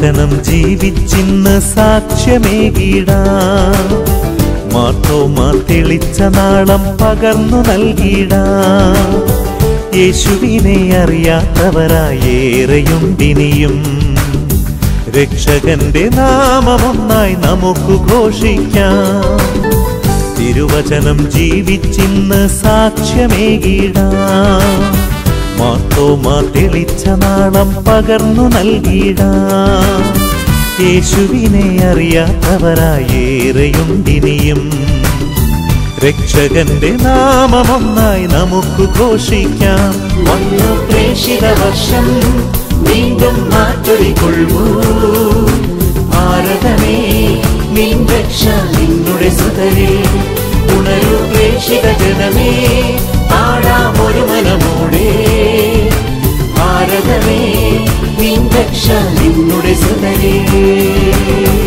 തിരുവചനം ജീവിച്ചിന്ന് സാക്ഷ്യമേകിടാം മാർത്തോമാ തെളിച്ച നാളം പകർന്നു നൽകിടാം യേശുവിനെ അറിയാത്തവരായേറെയുണ്ടിനിയും രക്ഷകന്റെ നാമമൊന്നായി നമുക്ക് ഘോഷിക്കാം തിരുവചനം ജീവിച്ചിന്ന് സാക്ഷ്യമേകിടാം മാർത്തോമാ തെളിച്ച നാളം പകർന്നു നൽകിടാം യേശുവിനെ അറിയാത്തവരായേറെയുണ്ടിനിയും രക്ഷകന്റെ നാമമൊന്നായി നമുക്ക് ഘോഷിക്കാം വന്നു പ്രേക്ഷിത വർഷം വീണ്ടും മാറ്റൊലിക്കൊള്ളൂ ഭാരതമേ നിൻ രക്ഷ നിന്നുടെ സുതരേ ഉണരൂ പ്രേക്ഷിത ജനമേ പാടാം ഒരു മനമോടെ ഭാരതമേ നിൻ രക്ഷ നിന്നുടെ സുതരേ